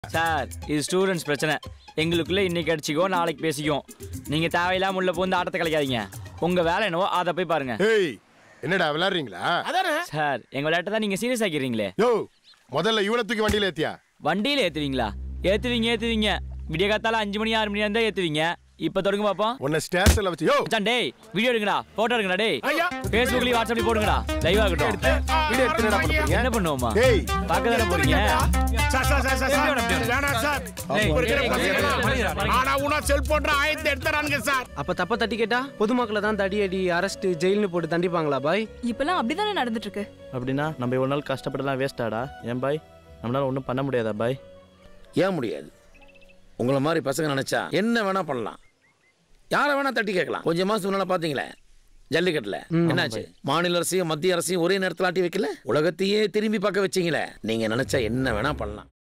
Sir இது students பிரச்சனை எங்களுக்குள்ள இன்னைக்கு அடிச்சுக்கோ நாளைக்கு பேசிக்குவோம் நீங்க தேவையில்லாம உள்ள போந்து ஆட்டத்தை கலைக்காதீங்க உங்க வேலை என்னவோ அதை போய் பாருங்க ஏய் என்னடா விளையாடுறீங்களா அதானே சார் எங்க விளையாட்டை தான் நீங்க சீரியஸ் ஆக்கிறீங்களே யோ முதல்ல இவனை தூக்கி வண்டியில ஏத்தியா வண்டியில ஏத்துவீங்களா ஏத்துவீங்க ஏத்துவீங்க விடிய காத்தால அஞ்சு மணி ஆறு மணி இருந்தா ஏத்துவீங்க இப்ப தொடங்க பாப்போம் உன்னை ஸ்டேஷன்ல வச்சு யோ மச்சான் டேய் வீடியோ எடுங்கடா போட்டோ எடுங்கடா டேய் ஐயா. ஃபேஸ்புக்லயும் வாட்ஸ்அப்லயும் போடுங்கடா லைவ் ஆகட்டும் வீடியோ எடுத்து என்னடா பண்ண போறீங்க என்ன பண்ணுவோமா டேய் பார்க்க தானே போறீங்க sir sir sir sir sir வேணாம் சார் இப்ப இருக்கிற பசங்கெல்லாம் ஆனா உனா செல்போன் ஆயத்தை எடுத்துறானுங்க சார் அப்ப தப்ப தட்டி கேட்டா பொதுமக்களை தான் தடி அடி அரெஸ்ட் ஜெயில்னு போட்டு தண்டிப்பாங்களா பாய் இப்பெல்லாம் அப்படிதானே நடந்துட்டு இருக்கு அப்படின்னா நம்ம இவ்வளோ நாள் கஷ்டப்பட்டலாம் வேஸ்டாடா ஏன் பாய் நம்மளால ஒன்றும் பண்ண முடியாதா பாய் ஏன் முடியாது உங்களை மாதிரி பசங்க நினைச்சா என்ன வேணா பண்ணலாம் யாரை வேணா தட்டி கேட்கலாம் கொஞ்ச மாசம் முன்னால பாத்தீங்களே ஜல்லிக்கட்டுல என்னாச்சு மாநில அரசையும் மத்திய அரசையும் ஒரே நேரத்தில் ஆட்டி வைக்கல உலகத்தையே திரும்பி பார்க்க வச்சீங்களே நீங்க நினைச்சா என்ன வேணா பண்ணலாம்